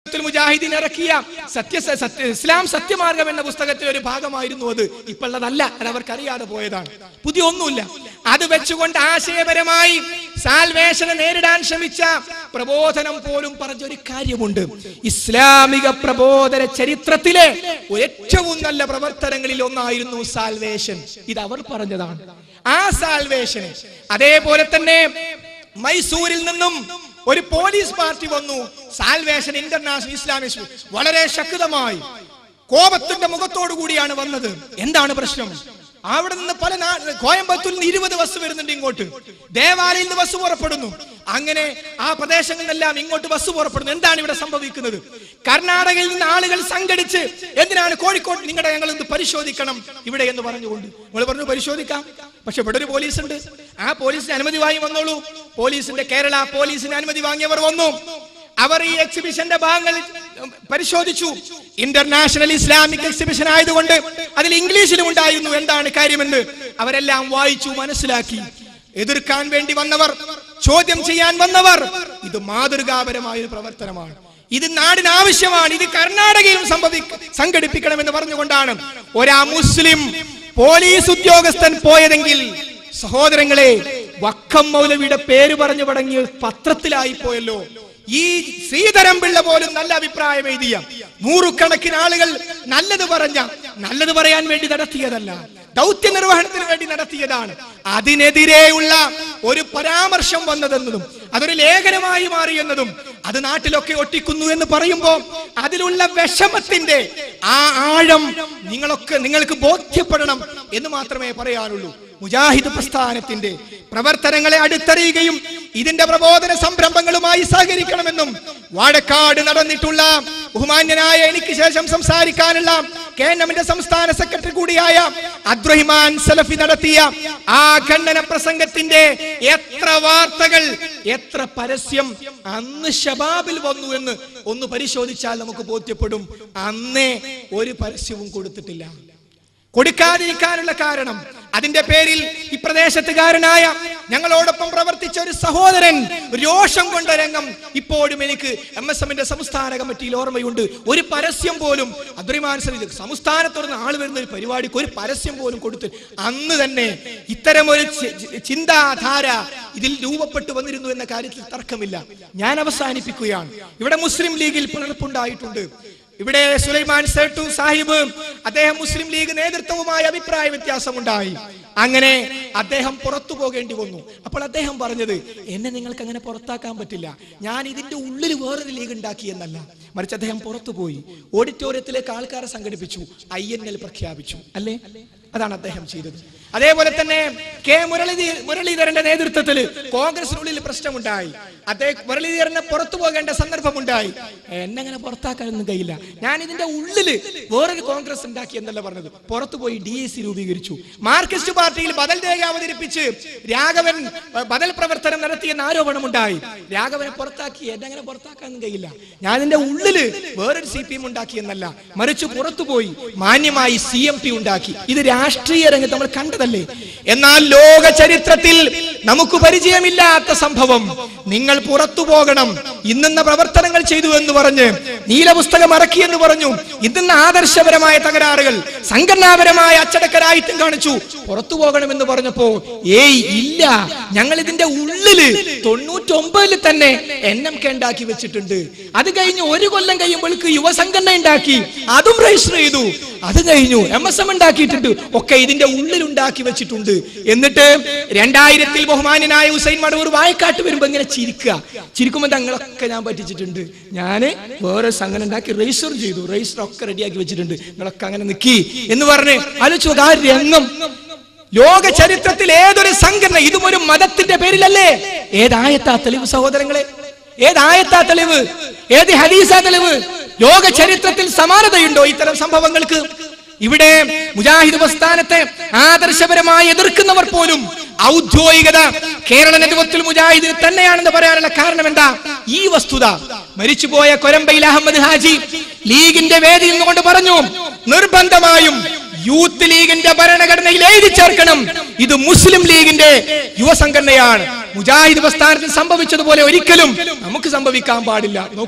മുജാഹിദീൻ ഇറക്കിയ സത്യ സത്യ ഇസ്ലാം സത്യമാർഗം എന്ന പുസ്തകത്തിലെ ഒരു ഭാഗമായിരുന്നു അത് ഇപ്പോഴതല്ല അത് അവർക്കറിയാതെ പോയതാണ് പുതിയ ഒന്നുമില്ല അത് വെച്ചുകൊണ്ട് ആശയപരമായി സാൽവേഷനെ നേരിടാൻ ശ്രമിച്ച പ്രബോധനം പോലും പറഞ്ഞൊരു കാര്യമുണ്ട് ഇസ്ലാമിക പ്രബോധന ചരിത്രത്തിലെ ഏറ്റവും നല്ല പ്രവർത്തനങ്ങളിൽ ഒന്നായിരുന്നു സാൽവേഷൻ ഇത് അവർ പറഞ്ഞതാണ് ആ സാൽവേഷന് അതേപോലെ തന്നെ മൈസൂരിൽ നിന്നും ഒരു പോലീസ് പാർട്ടി വന്നു സാൽവേഷൻ ഇന്റർനാഷണൽ ഇസ്ലാമിക് വളരെ ശക്തമായി കോപത്തിന്റെ മുഖത്തോടു കൂടിയാണ് വന്നത് എന്താണ് പ്രശ്നം അവിടെ നിന്ന് പല നാ- കോയമ്പത്തൂരിൽ നിന്ന് ഇരുപത് ബസ് വരുന്നുണ്ട് ഇങ്ങോട്ട് ദേവാലയിൽ നിന്ന് ബസ് പുറപ്പെടുന്നു അങ്ങനെ ആ പ്രദേശങ്ങളിലെല്ലാം ഇങ്ങോട്ട് ബസ് പുറപ്പെടുന്നു എന്താണ് ഇവിടെ സംഭവിക്കുന്നത് കർണാടകയിൽ നിന്ന് ആളുകൾ സംഘടിച്ച് എന്തിനാണ് കോഴിക്കോട് നിങ്ങളുടെ ഞങ്ങൾ ഇത് പരിശോധിക്കണം ഇവിടെ എന്ന് പറഞ്ഞുകൊണ്ട് നിങ്ങൾ പറഞ്ഞു പരിശോധിക്കാം പക്ഷെ ഇവിടെ ഒരു പോലീസ് ഉണ്ട് ആ പോലീസിന് അനുമതി വാങ്ങി വന്നോളൂ പോലീസിന്റെ കേരള പോലീസിന് അനുമതി വാങ്ങിയവർ വന്നു അവർ ഈ എക്സിബിഷന്റെ ഭാഗങ്ങൾ പരിശോധിച്ചു ഇന്റർനാഷണൽ ഇസ്ലാമിക് എക്സിബിഷൻ ആയതുകൊണ്ട് അതിൽ ഇംഗ്ലീഷിലും ഉണ്ടായിരുന്നു എന്താണ് കാര്യമെന്ന് അവരെല്ലാം വായിച്ചു മനസ്സിലാക്കി എതിർക്കാൻ വേണ്ടി വന്നവർ ചോദ്യം ചെയ്യാൻ വന്നവർ ഇത് മാതൃകാപരമായ ഒരു പ്രവർത്തനമാണ് ഇത് നാടിന് ആവശ്യമാണ് ഇത് കർണാടകയും സംഭവി സംഘടിപ്പിക്കണമെന്ന് പറഞ്ഞുകൊണ്ടാണ് ഒരാ മുസ്ലിം പോലീസ് ഉദ്യോഗസ്ഥൻ പോയതെങ്കിൽ സഹോദരങ്ങളെ വക്കം മൗലവിയുടെ പേര് പറഞ്ഞു തുടങ്ങിയ പത്രത്തിലായി പോയല്ലോ ഈ ശ്രീധരൻ പിള്ള പോലും നല്ല അഭിപ്രായം എഴുതിയ നൂറുകണക്കിന് ആളുകൾ നല്ലത് പറഞ്ഞ നല്ലത് പറയാൻ വേണ്ടി നടത്തിയതല്ല ദൗത്യ നിർവഹണത്തിന് വേണ്ടി നടത്തിയതാണ് അതിനെതിരെയുള്ള ഒരു പരാമർശം വന്നതെന്നതും അതൊരു ലേഖനമായി മാറിയെന്നതും അത് നാട്ടിലൊക്കെ ഒട്ടിക്കുന്നു എന്ന് പറയുമ്പോൾ അതിലുള്ള വിഷമത്തിന്റെ ആ ആഴം നിങ്ങളൊക്കെ നിങ്ങൾക്ക് ബോധ്യപ്പെടണം എന്ന് മാത്രമേ പറയാനുള്ളൂ മുജാഹിദ് പ്രസ്ഥാനത്തിന്റെ പ്രവർത്തനങ്ങളെ അടുത്തറിയുകയും ഇതിന്റെ പ്രബോധന സംരംഭങ്ങളുമായി സഹകരിക്കണമെന്നും വാഴക്കാട് നടന്നിട്ടുള്ള ബഹുമാന്യനായ എനിക്ക് ശേഷം സംസാരിക്കാനുള്ള കെ എൻ എമ്മിന്റെ സംസ്ഥാന സെക്രട്ടറി കൂടിയായ അബ്ദുറഹിമാൻ സലഫി നടത്തിയ ആ ഖണ്ഡന പ്രസംഗത്തിന്റെ എത്ര വാർത്തകൾ എത്ര പരസ്യം അന്ന് ഷബാബിൽ വന്നു എന്ന് ഒന്ന് പരിശോധിച്ചാൽ നമുക്ക് ബോധ്യപ്പെടും അന്നേ ഒരു പരസ്യവും കൊടുത്തിട്ടില്ല കൊടുക്കാതിരിക്കാനുള്ള കാരണം അതിന്റെ പേരിൽ ഈ പ്രദേശത്തുകാരനായ ഞങ്ങളോടൊപ്പം പ്രവർത്തിച്ച ഒരു സഹോദരൻ രോഷം കൊണ്ട രംഗം ഇപ്പോഴും എനിക്ക് എം എസ് എമ്മിന്റെ സംസ്ഥാന കമ്മിറ്റിയിൽ ഓർമ്മയുണ്ട് ഒരു പരസ്യം പോലും അബ്ദുറിമാൻ സലീദ് സംസ്ഥാനത്തുനിന്ന് ആൾ വരുന്ന ഒരു പരിപാടിക്ക് ഒരു പരസ്യം പോലും കൊടുത്ത് അന്ന് തന്നെ ഇത്തരം ഒരു ചി- ചി- ചിന്താധാര ഇതിൽ രൂപപ്പെട്ടു വന്നിരുന്നു എന്ന കാര്യത്തിൽ തർക്കമില്ല ഞാൻ അവസാനിപ്പിക്കുകയാണ് ഇവിടെ മുസ്ലിം ലീഗിൽ പിളർപ്പുണ്ടായിട്ടുണ്ട് ഇവിടെ സുലൈമാൻ സേട്ടു സാഹിബ് അദ്ദേഹം മുസ്ലിം ലീഗ് നേതൃത്വവുമായി അഭിപ്രായ വ്യത്യാസമുണ്ടായി അങ്ങനെ അദ്ദേഹം പുറത്തു പോകേണ്ടി വന്നു അപ്പോൾ അദ്ദേഹം പറഞ്ഞത് എന്നെ നിങ്ങൾക്ക് അങ്ങനെ പുറത്താക്കാൻ പറ്റില്ല ഞാൻ ഇതിന്റെ ഉള്ളിൽ വേറൊരു ലീഗ് ഉണ്ടാക്കി എന്നല്ല മറിച്ച് അദ്ദേഹം പുറത്തു പോയി ഓഡിറ്റോറിയത്തിലേക്ക് ആൾക്കാരെ സംഘടിപ്പിച്ചു ഐ എൻ എൽ പ്രഖ്യാപിച്ചു അല്ലേ അതാണ് അദ്ദേഹം ചെയ്തത് അതേപോലെ തന്നെ കെ മുരളീധര മുരളീധരന്റെ നേതൃത്വത്തിൽ കോൺഗ്രസിനുള്ളിൽ പ്രശ്നമുണ്ടായി അദ്ദേഹം മുരളീധരനെ പുറത്തു പോകേണ്ട സന്ദർഭമുണ്ടായി എന്നെ അങ്ങനെ പുറത്താക്കാനൊന്നും കഴിയില്ല ഞാൻ ഇതിന്റെ ഉള്ളില് വേറൊരു കോൺഗ്രസ് ഉണ്ടാക്കി എന്നല്ല പറഞ്ഞത് പുറത്തു പോയി ഡി എ സി രൂപീകരിച്ചു മാർക്സിസ്റ്റ് പാർട്ടിയിൽ ബദൽ രേഖ അവതരിപ്പിച്ച് രാഘവൻ അഹ്, ബദൽ പ്രവർത്തനം നടത്തിയെന്ന ആരോപണമുണ്ടായി രാഘവനെ പുറത്താക്കി എന്നെ അങ്ങനെ പുറത്താക്കാനൊന്നും കഴിയില്ല ഞാൻ ഇതിന്റെ ഉള്ളില് വേറൊരു സി പി എം ഉണ്ടാക്കി എന്നല്ല മറിച്ച് പുറത്തുപോയി മാന്യമായി സി എം പി ഉണ്ടാക്കി ഇത് രാഷ്ട്രീയ രംഗത്ത് നമ്മൾ കണ്ടതല്ലേ എന്നാൽ ലോക ചരിത്രത്തിൽ നമുക്ക് പരിചയമില്ലാത്ത സംഭവം നിങ്ങൾ പുറത്തു പോകണം ഇന്നെന്ന പ്രവർത്തനങ്ങൾ ചെയ്തു എന്ന് പറഞ്ഞ് നീലപുസ്തകം ഇറക്കി എന്ന് പറഞ്ഞു ഇന്നെന്ന ആദർശപരമായ തകരാറുകൾ സംഘടനാപരമായ അച്ചടക്കരായിട്ടും കാണിച്ചു പുറത്തു പോകണമെന്ന് പറഞ്ഞപ്പോ ഏയ് ഇല്ല ഞങ്ങൾ ഇതിന്റെ ഉള്ളില് തൊണ്ണൂറ്റൊമ്പതിൽ തന്നെ എൻ എം കെ ഉണ്ടാക്കി വെച്ചിട്ടുണ്ട് അത് കഴിഞ്ഞ് ഒരു കൊല്ലം കഴിയുമ്പോഴേക്ക് യുവസംഘടന ഉണ്ടാക്കി അതും രജിസ്റ്റർ ചെയ്തു അത് കഴിഞ്ഞു എം എസ് എം ഉണ്ടാക്കിയിട്ടുണ്ട് ഒക്കെ ഇതിന്റെ ഉള്ളിൽ ഉണ്ടാക്കി വെച്ചിട്ടുണ്ട് എന്നിട്ട് രണ്ടായിരത്തിൽ ബഹുമാന്യനായ ഹുസൈൻ മടവൂർ വായക്കാട്ട് വരുമ്പോ ഇങ്ങനെ ചിരിക്കുക ചിരിക്കുമ്പോ തങ്ങളൊക്കെ ഞാൻ പറ്റിച്ചിട്ടുണ്ട് ഞാന് വേറെ സംഘടന ഉണ്ടാക്കി രജിസ്റ്റർ ചെയ്തു രജിസ്റ്റർ ഒക്കെ റെഡിയാക്കി വെച്ചിട്ടുണ്ട് നിങ്ങളൊക്കെ അങ്ങനെ നിക്കി എന്ന് പറഞ്ഞ് ആലോചിച്ചു നോക്ക് ആ രംഗം ലോക ചരിത്രത്തിൽ ഏതൊരു സംഘടന ഇതും ഒരു മതത്തിന്റെ പേരിലല്ലേ ഏതായത്താ തെളിവ് സഹോദരങ്ങളെ ഏതായത്താ തെളിവ് ഏത് ഹദീസാ തെളിവ് ലോക ചരിത്രത്തിൽ സമാനതയുണ്ടോ ഇത്തരം സംഭവങ്ങൾക്ക് ഇവിടെ മുജാഹിദ് പ്രസ്ഥാനത്തെ ആദർശപരമായി എതിർക്കുന്നവർ പോലും ഔദ്യോഗികത കേരള നേതൃത്വത്തിൽ മുജാഹിദിന് തന്നെയാണെന്ന് പറയാനുള്ള കാരണം എന്താ ഈ വസ്തുത മരിച്ചുപോയ കൊരമ്പയിൽ അഹമ്മദ് ഹാജി ലീഗിന്റെ വേദിയിൽ നിന്നുകൊണ്ട് പറഞ്ഞു നിർബന്ധമായും യൂത്ത് ലീഗിന്റെ ഭരണഘടനയിൽ എഴുതി ചേർക്കണം ഇത് മുസ്ലിം ലീഗിന്റെ യുവസംഘടനയാണ് മുജാഹിദ് പ്രസ്ഥാനത്തിൽ സംഭവിച്ചതുപോലെ ഒരിക്കലും നമുക്ക് സംഭവിക്കാൻ പാടില്ല നോക്കൂ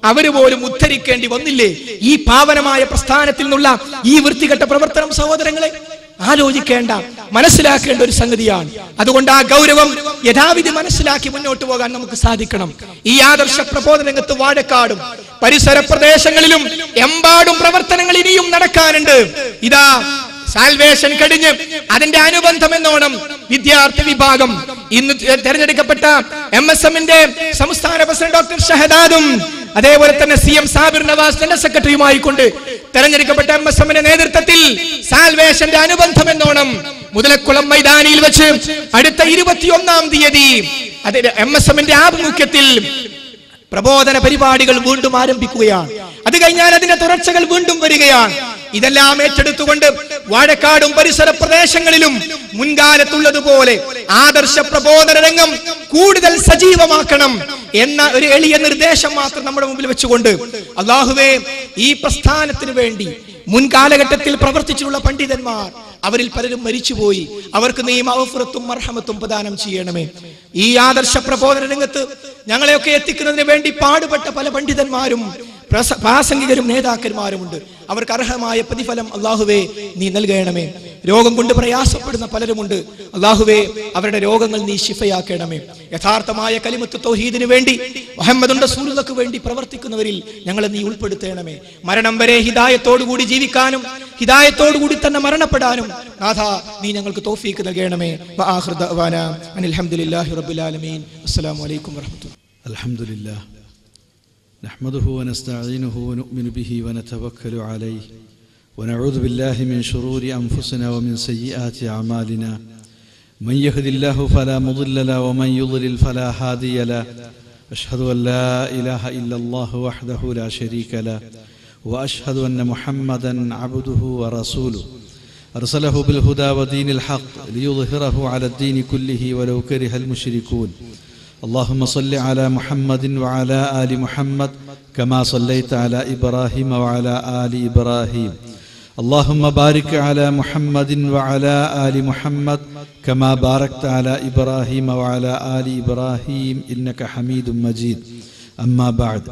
അവര് പോലും ഉദ്ധരിക്കേണ്ടി വന്നില്ലേ ഈ പാവനമായ പ്രസ്ഥാനത്തിൽ നിന്നുള്ള ഈ വൃത്തികെട്ട പ്രവർത്തനം സഹോദരങ്ങളെ ആലോചിക്കേണ്ട മനസ്സിലാക്കേണ്ട ഒരു സംഗതിയാണ് അതുകൊണ്ട് ആ ഗൗരവം യഥാവിധി മനസ്സിലാക്കി മുന്നോട്ട് പോകാൻ നമുക്ക് സാധിക്കണം ഈ ആദർശ പ്രബോധന രംഗത്ത് വാഴക്കാടും പരിസര പ്രദേശങ്ങളിലും എമ്പാടും പ്രവർത്തനങ്ങൾ ഇനിയും നടക്കാനുണ്ട് ഇതാ സാൽവേഷൻ കഴിഞ്ഞ് അതിന്റെ അനുബന്ധം എന്നോണം വിദ്യാർത്ഥി വിഭാഗം ഇന്ന് തെരഞ്ഞെടുക്കപ്പെട്ട എം എസ് എമ്മിന്റെ സംസ്ഥാന പ്രസിഡന്റ് ഡോക്ടർ ഷഹദാദും അതേപോലെ തന്നെ C M Sabir Nawaz general സെക്രട്ടറിയുമായി കൊണ്ട് തെരഞ്ഞെടുക്കപ്പെട്ട എം എസ് എമ്മിന്റെ നേതൃത്വത്തിൽ സാൽവേഷന്റെ അനുബന്ധം എന്നോണം മുതലക്കുളം മൈതാനിയിൽ വെച്ച് അടുത്ത ഇരുപത്തിയൊന്നാം തീയതി അത് എം എസ് എമ്മിന്റെ ആഭിമുഖ്യത്തിൽ പ്രബോധന പരിപാടികൾ വീണ്ടും ആരംഭിക്കുകയാണ് അത് കഴിഞ്ഞാൽ അതിന്റെ തുടർച്ചകൾ വീണ്ടും വരികയാണ് ഇതെല്ലാം ഏറ്റെടുത്തുകൊണ്ട് വാഴക്കാടും പരിസര പ്രദേശങ്ങളിലും മുൻകാലത്തുള്ളതുപോലെ ആദർശ പ്രബോധന രംഗം കൂടുതൽ സജീവമാക്കണം എന്ന ഒരു എളിയ നിർദ്ദേശം മാത്രം നമ്മുടെ മുമ്പിൽ വെച്ചുകൊണ്ട് അള്ളാഹുവേ ഈ പ്രസ്ഥാനത്തിന് വേണ്ടി മുൻകാലഘട്ടത്തിൽ പ്രവർത്തിച്ചിട്ടുള്ള പണ്ഡിതന്മാർ അവരിൽ പലരും മരിച്ചുപോയി അവർക്ക് നീ മഹഫുറത്തും മർഹമത്തും പ്രദാനം ചെയ്യണമേ ഈ ആദർശ പ്രബോധന രംഗത്ത് ഞങ്ങളെയൊക്കെ എത്തിക്കുന്നതിന് വേണ്ടി പാടുപെട്ട പല പണ്ഡിതന്മാരും പ്രസ- പ്രാസംഗികരും നേതാക്കന്മാരുമുണ്ട് അവർക്ക് അർഹമായ പ്രതിഫലം അള്ളാഹുവേ നീ നൽകണമേ രോഗം കൊണ്ട് പ്രയാസപ്പെടുന്ന പലരുമുണ്ട് അള്ളാഹുവേ അവരുടെ രോഗങ്ങൾ നീ ശിഫയാക്കണമേ യഥാർത്ഥമായ കലിമത്ത് തൗഹീദിന് വേണ്ടി മുഹമ്മദുണ്ട സൂര്യതക്ക് വേണ്ടി പ്രവർത്തിക്കുന്നവരിൽ ഞങ്ങളെ നീ ഉൾപ്പെടുത്തണമേ മരണം വരെ ഹിദായത്തോടുകൂടി ജീവിക്കാനും ഹിദായത്തോടുകൂടി തന്നെ മരണപ്പെടാനും നാഥ നീ ഞങ്ങൾക്ക് തോഫീക്ക് നൽകണമേ വആഖിറു ദഅ്വാന അനിൽ ഹംദുലില്ലാഹി റബ്ബിൽ ആലമീൻ അസ്സലാമു അലൈക്കും വറഹ്മത്തുള്ളാഹി الحمد لله نحمده ونستعينه ونؤمن به ونتوكل عليه ونعوذ بالله من شرور أنفسنا ومن سيئات أعمالنا من يهد الله فلا مضل له ومن يضلل فلا هادي له أشهد أن لا إله إلا الله وحده لا شريك له وأشهد أن محمدا عبده ورسوله أرسله بالهدى ودين الحق ليظهره على الدين كله ولو كره المشركون اللهم صل على محمد وعلى آل محمد كما صليت على إبراهيم وعلى آل إبراهيم اللهم بارك على محمد وعلى آل محمد كما باركت على إبراهيم وعلى آل إبراهيم إنك حميد مجيد أما بعد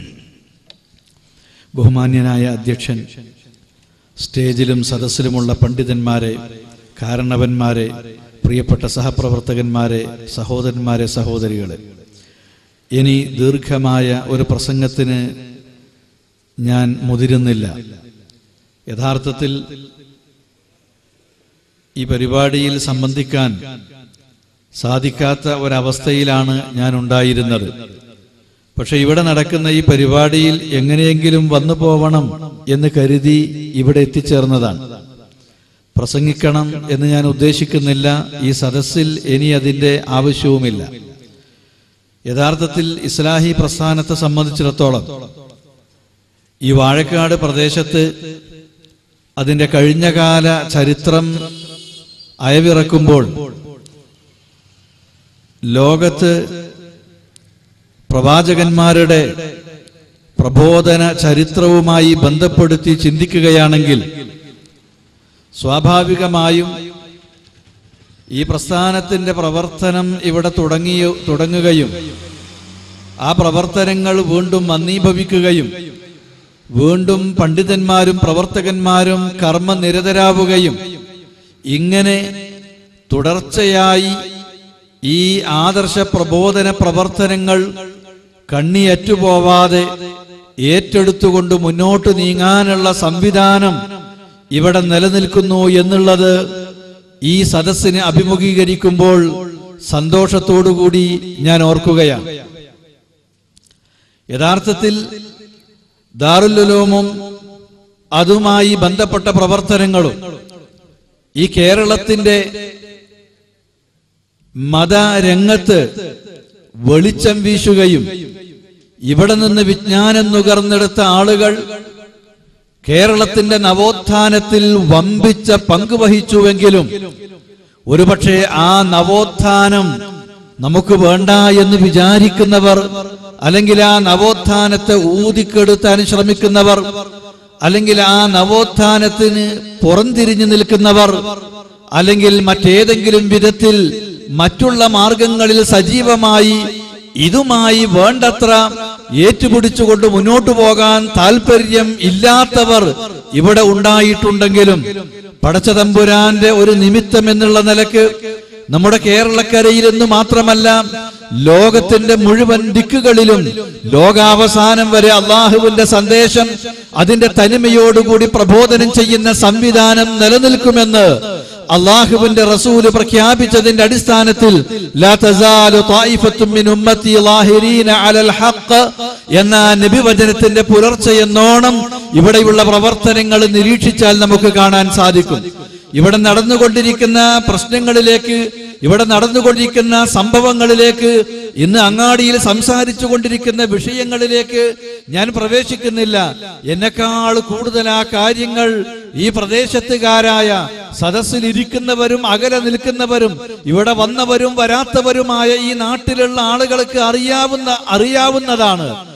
ബഹുമാന്യനായ അധ്യക്ഷൻ സ്റ്റേജിലും സദസ്സിലുമുള്ള പണ്ഡിതന്മാരെ കാരണവന്മാരെ പ്രിയപ്പെട്ട സഹപ്രവർത്തകന്മാരെ സഹോദരന്മാരെ സഹോദരികളെ ഇനി ദീർഘമായ ഒരു പ്രസംഗത്തിന് ഞാൻ മുതിരുന്നില്ല യഥാർത്ഥത്തിൽ ഈ പരിപാടിയിൽ സംബന്ധിക്കാൻ സാധിക്കാത്ത ഒരവസ്ഥയിലാണ് ഞാൻ ഉണ്ടായിരുന്നത് പക്ഷെ ഇവിടെ നടക്കുന്ന ഈ പരിപാടിയിൽ എങ്ങനെയെങ്കിലും വന്നു പോവണം എന്ന് കരുതി ഇവിടെ എത്തിച്ചേർന്നതാണ് പ്രസംഗിക്കണം എന്ന് ഞാൻ ഉദ്ദേശിക്കുന്നില്ല ഈ സദസ്സിൽ ഇനി അതിൻ്റെ ആവശ്യവുമില്ല യഥാർത്ഥത്തിൽ ഇസ്ലാഹി പ്രസ്ഥാനത്തെ സംബന്ധിച്ചിടത്തോളം ഈ വാഴക്കാട് പ്രദേശത്ത് അതിൻ്റെ കഴിഞ്ഞകാല ചരിത്രം അയവിറക്കുമ്പോൾ ലോകത്ത് പ്രവാചകന്മാരുടെ പ്രബോധന ചരിത്രവുമായി ബന്ധപ്പെടുത്തി ചിന്തിക്കുകയാണെങ്കിൽ സ്വാഭാവികമായും ഈ പ്രസ്ഥാനത്തിന്റെ പ്രവർത്തനം ഇവിടെ തുടങ്ങിയ തുടങ്ങുകയും ആ പ്രവർത്തനങ്ങൾ വീണ്ടും മന്ദീഭവിക്കുകയും വീണ്ടും പണ്ഡിതന്മാരും പ്രവർത്തകന്മാരും കർമ്മനിരതരാവുകയും ഇങ്ങനെ തുടർച്ചയായി ഈ ആദർശ പ്രബോധന പ്രവർത്തനങ്ങൾ കണ്ണിയറ്റുപോവാതെ ഏറ്റെടുത്തുകൊണ്ട് മുന്നോട്ട് നീങ്ങാനുള്ള സംവിധാനം ഇവിടെ നിലനിൽക്കുന്നു എന്നുള്ളത് ഈ സദസ്സിനെ അഭിമുഖീകരിക്കുമ്പോൾ സന്തോഷത്തോടുകൂടി ഞാൻ ഓർക്കുകയാണ് യഥാർത്ഥത്തിൽ ദാറുല്ലുലോമും അതുമായി ബന്ധപ്പെട്ട പ്രവർത്തനങ്ങളും ഈ കേരളത്തിന്റെ മതരംഗത്ത് വെളിച്ചം വീശുകയും ഇവിടെ നിന്ന് വിജ്ഞാനം നുകർന്നെടുത്ത ആളുകൾ കേരളത്തിന്റെ നവോത്ഥാനത്തിൽ വമ്പിച്ച പങ്ക് വഹിച്ചുവെങ്കിലും ഒരുപക്ഷെ ആ നവോത്ഥാനം നമുക്ക് വേണ്ട എന്ന് വിചാരിക്കുന്നവർ അല്ലെങ്കിൽ ആ നവോത്ഥാനത്തെ ഊതിക്കെടുത്താൻ ശ്രമിക്കുന്നവർ അല്ലെങ്കിൽ ആ നവോത്ഥാനത്തിന് പുറംതിരിഞ്ഞു നിൽക്കുന്നവർ അല്ലെങ്കിൽ മറ്റേതെങ്കിലും വിധത്തിൽ മറ്റുള്ള മാർഗങ്ങളിൽ സജീവമായി ഇതുമായി വേണ്ടത്ര ഏറ്റുപിടിച്ചുകൊണ്ട് മുന്നോട്ടു പോകാൻ താല്പര്യം ഇല്ലാത്തവർ ഇവിടെ ഉണ്ടായിട്ടുണ്ടെങ്കിലും പടച്ചതമ്പുരാന്റെ ഒരു നിമിത്തം എന്നുള്ള നിലക്ക് നമ്മുടെ കേരളക്കരയിൽ എന്ന് മാത്രമല്ല ലോകത്തിന്റെ മുഴുവൻ ദിക്കുകളിലും ലോകാവസാനം വരെ അള്ളാഹുവിന്റെ സന്ദേശം അതിന്റെ തനിമയോടുകൂടി പ്രബോധനം ചെയ്യുന്ന സംവിധാനം നിലനിൽക്കുമെന്ന് അള്ളാഹുവിന്റെ റസൂല് പ്രഖ്യാപിച്ചതിന്റെ അടിസ്ഥാനത്തിൽ ലാ തസാലു ത്വായിഫത്തും മിൻ ഉമ്മത്തി ളാഹിരീന അലൽ ഹഖ് എന്ന നബിവചനത്തിന്റെ പുലർച്ചെ എന്നോണം ഇവിടെയുള്ള പ്രവർത്തനങ്ങൾ നിരീക്ഷിച്ചാൽ നമുക്ക് കാണാൻ സാധിക്കും ഇവിടെ നടന്നുകൊണ്ടിരിക്കുന്ന പ്രശ്നങ്ങളിലേക്ക് ഇവിടെ നടന്നുകൊണ്ടിരിക്കുന്ന സംഭവങ്ങളിലേക്ക് ഇന്ന് അങ്ങാടിയിൽ സംസാരിച്ചു കൊണ്ടിരിക്കുന്ന വിഷയങ്ങളിലേക്ക് ഞാൻ പ്രവേശിക്കുന്നില്ല എന്നെക്കാൾ കൂടുതൽ ആ കാര്യങ്ങൾ ഈ പ്രദേശത്തുകാരായ സദസ്സിൽ ഇരിക്കുന്നവരും അകലെ നിൽക്കുന്നവരും ഇവിടെ വന്നവരും വരാത്തവരുമായ ഈ നാട്ടിലുള്ള ആളുകൾക്ക് അറിയാവുന്ന അറിയാവുന്നതാണ്